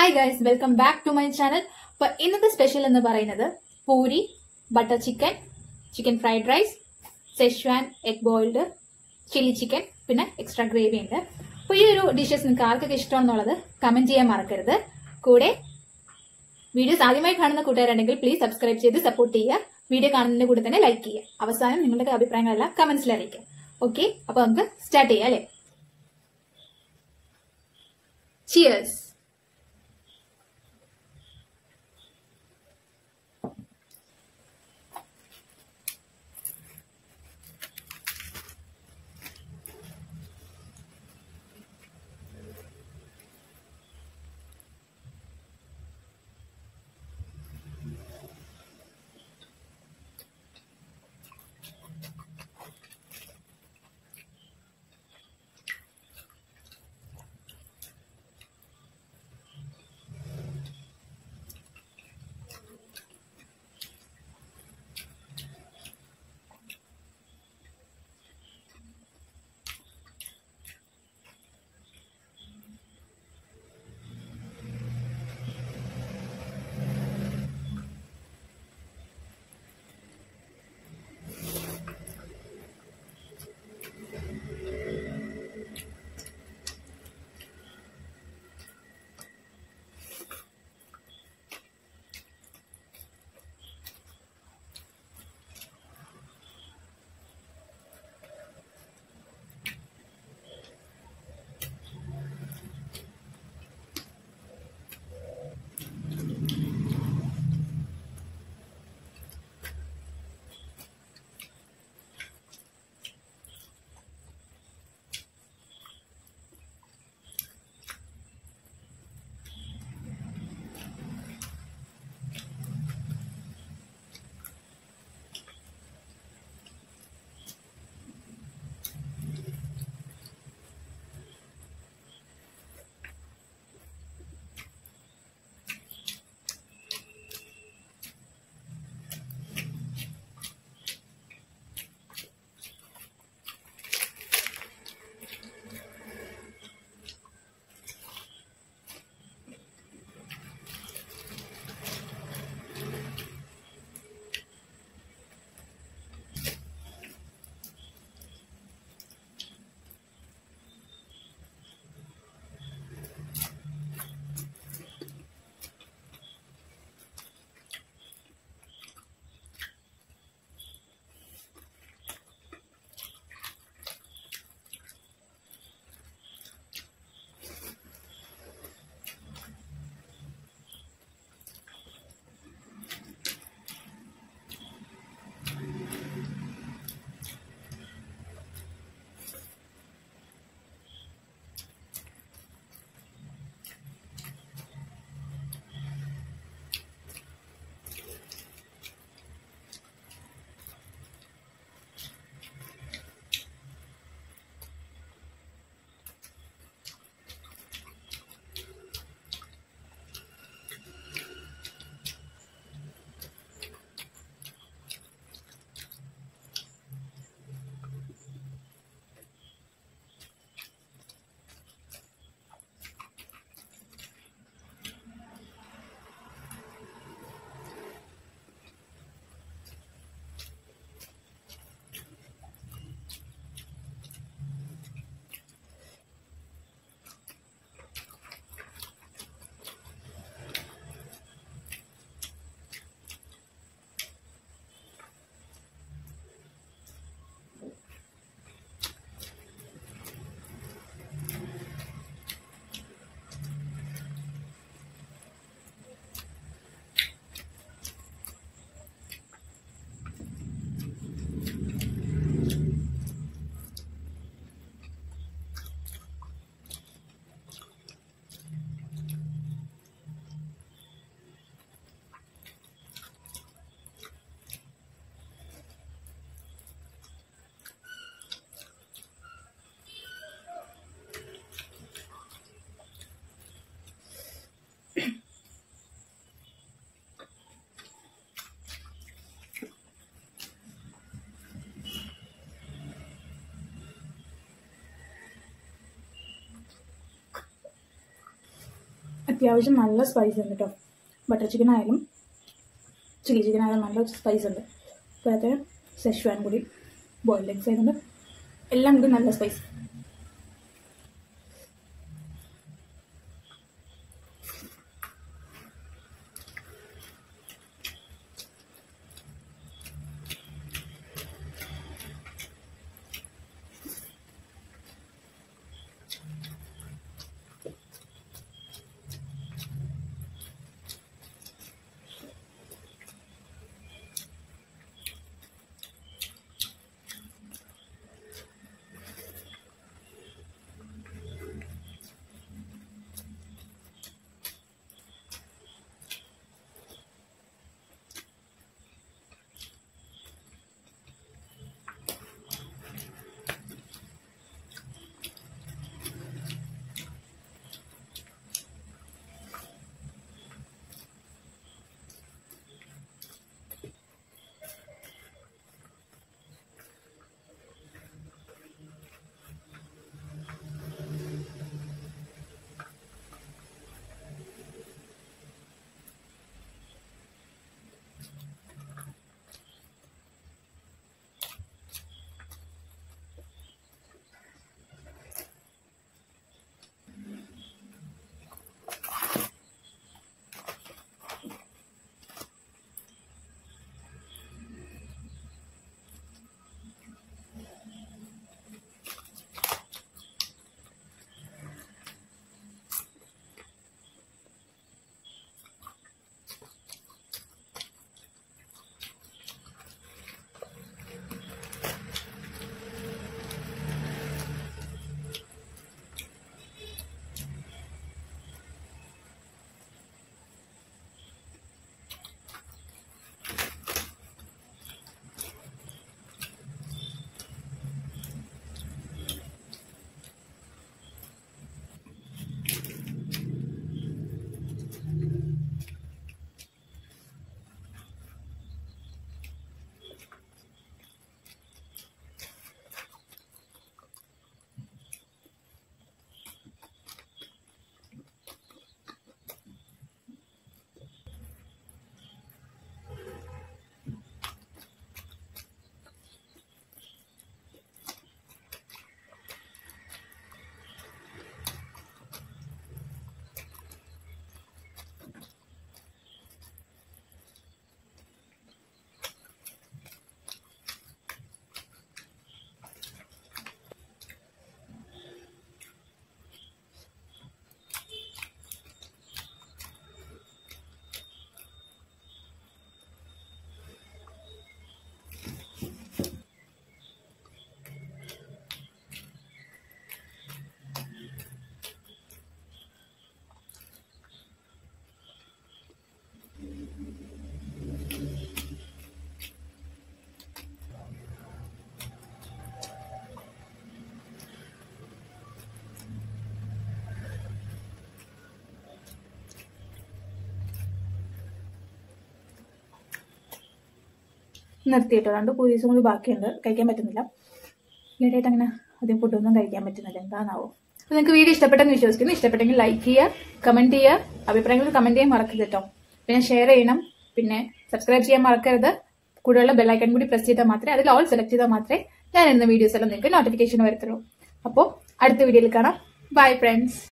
hi guys welcome back to my channel അപ്പൊ ഇന്നത്തെ special എന്ന് പറയുന്നത് puri butter chicken chicken fried rice schezwan egg boiled chilli chicken പിന്നെ extra gravy ഉണ്ട് അപ്പൊ ഈ ഒരു ഡിഷസ് നിങ്ങൾക്ക് ആർക്കൊക്കെ ഇഷ്ടമാണെന്നുള്ളത് കമന്റ് ചെയ്യാൻ മറക്കരുത് കൂടെ വീഡിയോസ് ആദ്യമായി കാണുന്ന കൂട്ടുകാരുണ്ടെങ്കിൽ പ്ലീസ് സബ്സ്ക്രൈബ് ചെയ്ത് സപ്പോർട്ട് ചെയ്യുക വീഡിയോ കാണുന്നതിന്റെ കൂടെ തന്നെ ലൈക്ക് ചെയ്യുക അവസാനം നിങ്ങളുടെ അഭിപ്രായങ്ങളെല്ലാം കമന്റ്സിൽ അറിയിക്കുക ഓക്കെ അപ്പൊ നമുക്ക് സ്റ്റാർട്ട് ചെയ്യാം അല്ലേ ചിയേഴ്സ് അത്യാവശ്യം നല്ല സ്പൈസ് ഉണ്ട് കേട്ടോ ബട്ടർ ചിക്കൻ ആയാലും ചില്ലി ചിക്കൻ ആയാലും നല്ല സ്പൈസ് ഉണ്ട് അപ്പോഴത്തെ സെഷ്വാൻ കൂടി ബോയിൽഡ് എഗ്സ് ആയതുകൊണ്ട് എല്ലാം കൂടി നല്ല സ്പൈസ് നിർത്തിയിട്ട് രണ്ട് പൂരീസും കൂടി ബാക്കിയുണ്ട് കഴിക്കാൻ പറ്റുന്നില്ല ഈയിടെയായിട്ട് അങ്ങനെ അധികം ഫുഡൊന്നും കഴിക്കാൻ പറ്റുന്നില്ല എന്താണാവോ അപ്പോൾ നിങ്ങൾക്ക് വീഡിയോ ഇഷ്ടപ്പെട്ടെന്ന് വിശ്വസിക്കുന്നു ഇഷ്ടപ്പെട്ടെങ്കിൽ ലൈക്ക് ചെയ്യുക കമന്റ് ചെയ്യുക അഭിപ്രായങ്ങൾ കമന്റ് ചെയ്യാൻ മറക്കരുത് കേട്ടോ പിന്നെ ഷെയർ ചെയ്യണം പിന്നെ സബ്സ്ക്രൈബ് ചെയ്യാൻ മറക്കരുത് കൂടെയുള്ള ബെല്ലൈക്കൺ കൂടി പ്രസ് ചെയ്താൽ മാത്രമേ അതിൽ ഓൾ സെലക്ട് ചെയ്താൽ മാത്രമേ ഞാൻ ഇടുന്ന വീഡിയോസ് എല്ലാം നിങ്ങൾക്ക് നോട്ടിഫിക്കേഷൻ വരത്തുള്ളൂ അപ്പോൾ അടുത്ത വീഡിയോയിൽ കാണാം ബൈ ഫ്രണ്ട്സ്